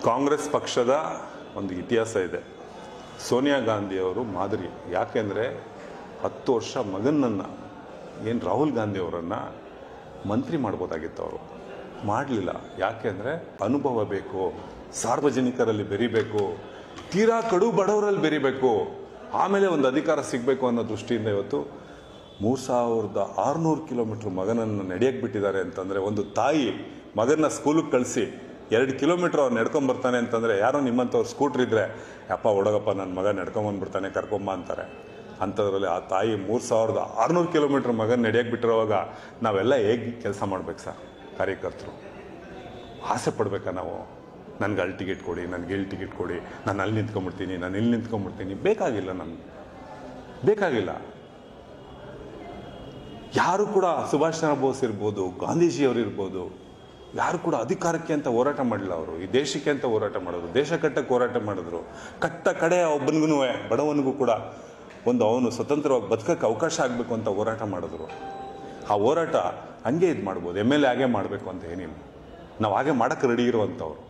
ಕಾಂಗ್ರೆಸ್ ಪಕ್ಷದ ಒಂದು ಇತಿಹಾಸ ಇದೆ ಸೋನಿಯಾ ಗಾಂಧಿಯವರು ಮಾದರಿ ಯಾಕೆಂದರೆ ಹತ್ತು ವರ್ಷ ಮಗನನ್ನು ಏನು ರಾಹುಲ್ ಗಾಂಧಿ ಅವರನ್ನು ಮಂತ್ರಿ ಮಾಡ್ಬೋದಾಗಿತ್ತು ಅವರು ಮಾಡಲಿಲ್ಲ ಯಾಕೆಂದರೆ ಅನುಭವ ಬೇಕು ಸಾರ್ವಜನಿಕರಲ್ಲಿ ಬೆರಿಬೇಕು ತೀರಾ ಕಡು ಬಡವರಲ್ಲಿ ಬೆರಿಬೇಕು ಆಮೇಲೆ ಒಂದು ಅಧಿಕಾರ ಸಿಗಬೇಕು ಅನ್ನೋ ದೃಷ್ಟಿಯಿಂದ ಇವತ್ತು ಮೂರು ಸಾವಿರದ ಆರುನೂರು ಕಿಲೋಮೀಟ್ರ್ ಮಗನನ್ನು ನಡೆಯಕ್ಕೆ ಬಿಟ್ಟಿದ್ದಾರೆ ಅಂತಂದರೆ ಒಂದು ತಾಯಿ ಮಗನ ಸ್ಕೂಲಿಗೆ ಕಳಿಸಿ ಎರಡು ಕಿಲೋಮೀಟ್ರ್ ಅವ್ರು ನಡ್ಕೊಂಬರ್ತಾನೆ ಅಂತಂದರೆ ಯಾರೋ ನಿಮ್ಮಂಥವ್ರು ಸ್ಕೂಟ್ರ್ ಇದ್ದರೆ ಅಪ್ಪ ಹುಡುಗಪ್ಪ ನನ್ನ ಮಗ ನಡ್ಕೊಂಬಂದ್ಬಿಡ್ತಾನೆ ಕರ್ಕೊಂಬ ಅಂತಾರೆ ಅಂಥದ್ರಲ್ಲಿ ಆ ತಾಯಿ ಮೂರು ಸಾವಿರದ ಆರುನೂರು ಕಿಲೋಮೀಟ್ರ್ ಮಗನ ನಡೆಯಕ್ಕೆ ಬಿಟ್ಟಿರೋವಾಗ ನಾವೆಲ್ಲ ಹೇಗೆ ಕೆಲಸ ಮಾಡ್ಬೇಕು ಸರ್ ಕಾರ್ಯಕರ್ತರು ಆಸೆ ಪಡ್ಬೇಕಾ ನಾವು ನನಗೆ ಅಲ್ಲಿ ಟಿಕೆಟ್ ಕೊಡಿ ನನಗೆ ಇಲ್ಲಿ ಟಿಕೆಟ್ ಕೊಡಿ ನಾನು ಅಲ್ಲಿ ನಿಂತ್ಕೊಂಡ್ಬಿಡ್ತೀನಿ ನಾನು ಇಲ್ಲಿ ನಿಂತ್ಕೊಂಡ್ಬಿಡ್ತೀನಿ ಬೇಕಾಗಿಲ್ಲ ನಮ್ಗೆ ಬೇಕಾಗಿಲ್ಲ ಯಾರು ಕೂಡ ಸುಭಾಷ್ ಚಂದ್ರ ಬೋಸ್ ಇರ್ಬೋದು ಗಾಂಧೀಜಿಯವರು ಇರ್ಬೋದು ಯಾರು ಕೂಡ ಅಧಿಕಾರಕ್ಕೆ ಅಂತ ಹೋರಾಟ ಮಾಡಲಿಲ್ಲ ಅವರು ಈ ದೇಶಕ್ಕೆ ಅಂತ ಹೋರಾಟ ಮಾಡಿದ್ರು ದೇಶ ಕಟ್ಟಕ್ಕೆ ಹೋರಾಟ ಮಾಡಿದ್ರು ಕಟ್ಟ ಕಡೆ ಒಬ್ಬನಿಗೂ ಬಡವನಿಗೂ ಕೂಡ ಒಂದು ಅವನು ಸ್ವತಂತ್ರವಾಗಿ ಬದುಕಕ್ಕೆ ಅವಕಾಶ ಆಗಬೇಕು ಅಂತ ಹೋರಾಟ ಮಾಡಿದ್ರು ಆ ಹೋರಾಟ ಹಂಗೆ ಇದು ಮಾಡ್ಬೋದು ಎಮ್ ಎಲ್ ಎ ಹಾಗೆ ಮಾಡಬೇಕು ಅಂತ ಏನಿಲ್ಲ ನಾವು ಹಾಗೆ ಮಾಡೋಕ್ಕೆ ರೆಡಿ ಇರುವಂಥವ್ರು